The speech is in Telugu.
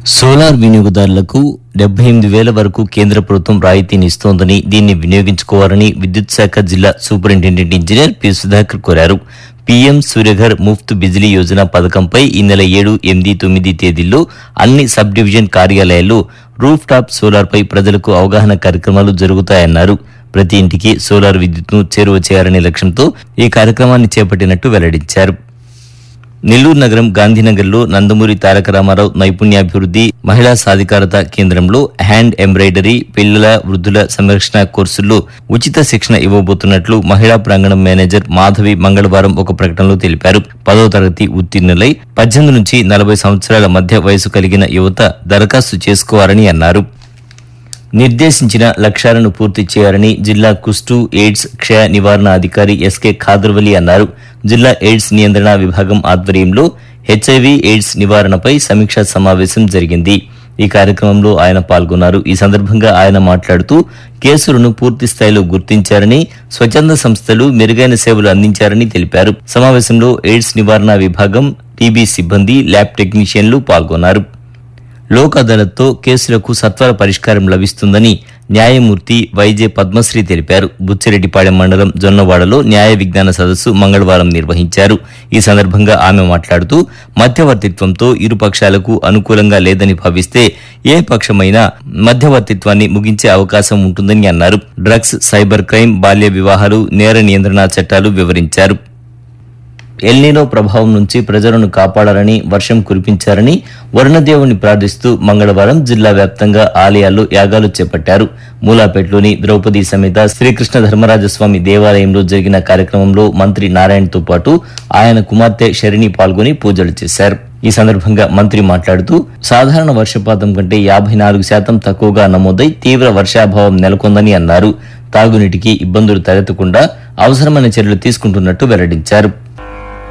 సోలార్ వినియోగదారులకు డెబ్బై ఎనిమిది వేల వరకు కేంద్ర ప్రభుత్వం రాయితీని ఇస్తోందని దీన్ని వినియోగించుకోవాలని విద్యుత్ శాఖ జిల్లా సూపరింటెండెంట్ ఇంజనీర్ పి సుధాకర్ కోరారు పీఎం సూర్యఘర్ ముఫ్త్ బిజిలీ యోజన పథకంపై ఈ నెల ఏడు ఎనిమిది తొమ్మిది తేదీల్లో అన్ని సబ్ డివిజన్ కార్యాలయాల్లో రూఫ్ టాప్ సోలార్ పై ప్రజలకు అవగాహన కార్యక్రమాలు జరుగుతాయన్నారు ప్రతి ఇంటికి సోలార్ విద్యుత్ను చేరువ చేయాలనే లక్ష్యంతో ఈ కార్యక్రమాన్ని చేపట్టినట్టు వెల్లడించారు నెల్లూరు నగరం గాంధీనగర్లో నందమూరి తారక రామారావు నైపుణ్యాభివృద్ధి మహిళా సాధికారత కేంద్రంలో హ్యాండ్ ఎంబ్రాయిడరీ పిల్లల వృద్ధుల సంరక్షణ కోర్సుల్లో ఉచిత శిక్షణ ఇవ్వబోతున్నట్లు మహిళా ప్రాంగణం మేనేజర్ మాధవి మంగళవారం ఒక ప్రకటనలో తెలిపారు పదో తరగతి ఉత్తీర్ణులై పద్దెనిమిది నుంచి నలభై సంవత్సరాల మధ్య వయసు కలిగిన యువత దరఖాస్తు చేసుకోవాలని అన్నారు నిర్దేశించిన లక్ష్యాలను పూర్తి చేయాలని జిల్లా కుష్టు ఎయిడ్స్ క్షయ నివారణ అధికారి ఎస్కే ఖాదర్వలి అన్నారు జిల్లా ఎయిడ్స్ నియంత్రణ విభాగం ఆధ్వర్యంలో హెచ్ఐవి ఎయిడ్స్ నివారణపై సమీక్షా సమావేశం జరిగింది ఈ కార్యక్రమంలో ఆయన పాల్గొన్నారు ఈ సందర్భంగా ఆయన మాట్లాడుతూ కేసులను పూర్తి స్థాయిలో గుర్తించారని స్వచ్ఛంద సంస్థలు మెరుగైన సేవలు అందించారని తెలిపారు సమావేశంలో ఎయిడ్స్ నివారణ విభాగం టీబీ సిబ్బంది ల్యాబ్ టెక్నీషియన్లు పాల్గొన్నారు లోక్ అదాలత్తో కేసులకు సత్వర పరిష్కారం లభిస్తుందని న్యాయమూర్తి వైజే పద్మశ్రీ తెలిపారు బుచ్చిరెడ్డిపాళెం మండలం జొన్నవాడలో న్యాయ విజ్ఞాన సదస్సు మంగళవారం నిర్వహించారు ఈ సందర్భంగా ఆమె మాట్లాడుతూ మధ్యవర్తిత్వంతో ఇరు పక్షాలకు అనుకూలంగా లేదని భావిస్తే ఏ పక్షమైనా మధ్యవర్తిత్వాన్ని ముగించే అవకాశం ఉంటుందని అన్నారు డ్రగ్స్ సైబర్ క్రైమ్ బాల్య వివాహాలు నేర నియంత్రణ చట్టాలు వివరించారు ఎల్నీనో ప్రభావం నుంచి ప్రజలను కాపాడాలని వర్షం కురిపించారని వరుణదేవుని ప్రార్థిస్తూ మంగళవారం జిల్లా వ్యాప్తంగా ఆలయాల్లో యాగాలు చేపట్టారు మూలాపేటలోని ద్రౌపది సమేత శ్రీకృష్ణ ధర్మరాజస్వామి దేవాలయంలో జరిగిన కార్యక్రమంలో మంత్రి నారాయణతో పాటు ఆయన కుమార్తె శరణి పాల్గొని పూజలు చేశారు ఈ సందర్భంగా మంత్రి మాట్లాడుతూ సాధారణ వర్షపాతం కంటే యాభై నాలుగు శాతం తక్కువగా నమోదై తీవ్ర వర్షాభావం నెలకొందని అన్నారు తాగునీటికి ఇబ్బందులు తలెత్తకుండా అవసరమైన చర్యలు తీసుకుంటున్నట్టు వెల్లడించారు